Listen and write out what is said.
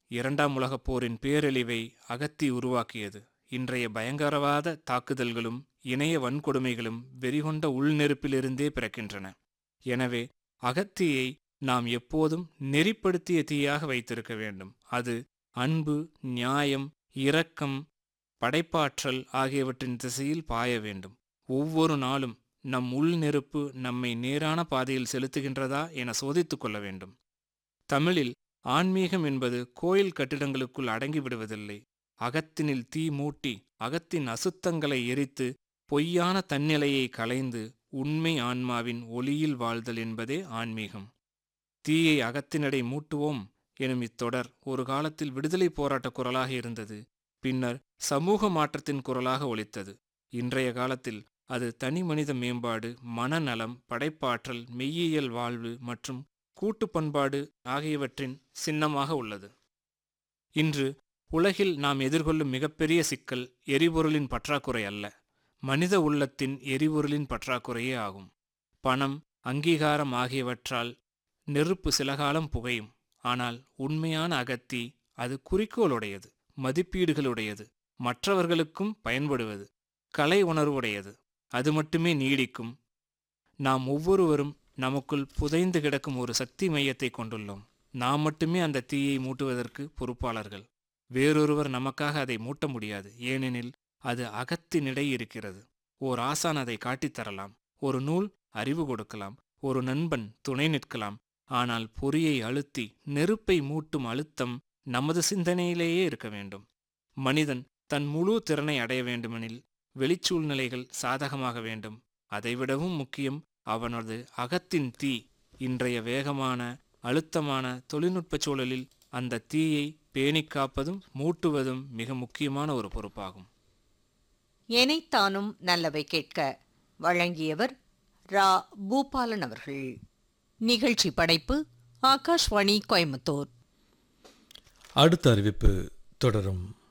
இரண்டாம் உலகப் போரின் பேரழிவை அகத்தி உருவாக்கியது இன்றைய பயங்கரவாத தாக்குதல்களும் இணைய வன்கொடுமைகளும் வெறிகொண்ட உள்நெருப்பிலிருந்தே பிறக்கின்றன எனவே அகத்தியை நாம் எப்போதும் நெறிப்படுத்திய தீயாக வைத்திருக்க வேண்டும் அது அன்பு நியாயம் இரக்கம் படைப்பாற்றல் ஆகியவற்றின் திசையில் பாய வேண்டும் ஒவ்வொரு நாளும் நம் உள் நெருப்பு நம்மை நேரான பாதையில் செலுத்துகின்றதா என சோதித்துக் கொள்ள வேண்டும் தமிழில் ஆன்மீகம் என்பது கோயில் கட்டிடங்களுக்குள் அடங்கிவிடுவதில்லை அகத்தினில் தீ மூட்டி அகத்தின் அசுத்தங்களை எரித்து பொய்யான தன்னிலையை களைந்து உண்மை ஆன்மாவின் ஒளியில் வாழ்தல் என்பதே ஆன்மீகம் தீயை அகத்தினடை மூட்டுவோம் எனும் இத்தொடர் ஒரு காலத்தில் விடுதலை போராட்டக் குரலாக இருந்தது பின்னர் சமூக மாற்றத்தின் குரலாக ஒலித்தது இன்றைய காலத்தில் அது தனி மனித மேம்பாடு மனநலம் படைப்பாற்றல் மெய்யியல் வாழ்வு மற்றும் கூட்டு பண்பாடு ஆகியவற்றின் சின்னமாக உள்ளது இன்று உலகில் நாம் எதிர்கொள்ளும் மிகப்பெரிய சிக்கல் எரிபொருளின் பற்றாக்குறை அல்ல மனித உள்ளத்தின் எரிபொருளின் பற்றாக்குறையே ஆகும் பணம் அங்கீகாரம் ஆகியவற்றால் நெருப்பு சில காலம் புகையும் ஆனால் உண்மையான அகத்தி அது குறிக்கோளுடையது மதிப்பீடுகளுடையது மற்றவர்களுக்கும் பயன்படுவது கலை உணர்வுடையது அது மட்டுமே நீடிக்கும் நாம் ஒவ்வொருவரும் நமக்குள் புதைந்து கிடக்கும் ஒரு சக்தி மையத்தை கொண்டுள்ளோம் நாம் மட்டுமே அந்த தீயை மூட்டுவதற்கு பொறுப்பாளர்கள் வேறொருவர் நமக்காக அதை மூட்ட முடியாது ஏனெனில் அது அகத்தினிடை இருக்கிறது ஓர் ஆசான் அதை காட்டித் தரலாம் ஒரு நூல் அறிவு கொடுக்கலாம் ஒரு நண்பன் துணை நிற்கலாம் ஆனால் பொறியை அழுத்தி நெருப்பை மூட்டும் அழுத்தம் நமது சிந்தனையிலேயே இருக்க வேண்டும் மனிதன் தன் முழு திறனை அடைய வேண்டுமெனில் வெளிச்சூழ்நிலைகள் சாதகமாக வேண்டும் அதைவிடவும் முக்கியம் அவனது அகத்தின் தீ இன்றைய வேகமான அழுத்தமான தொழில்நுட்ப சூழலில் அந்த தீயை பேணிக் காப்பதும் மூட்டுவதும் மிக முக்கியமான ஒரு பொறுப்பாகும் எனைத்தானும் நல்லவை கேட்க வழங்கியவர் ரா பூபாலன் அவர்கள் நிகழ்ச்சி படைப்பு ஆகாஷ்வாணி கோயம்புத்தூர் அடுத்த அறிவிப்பு தொடரும்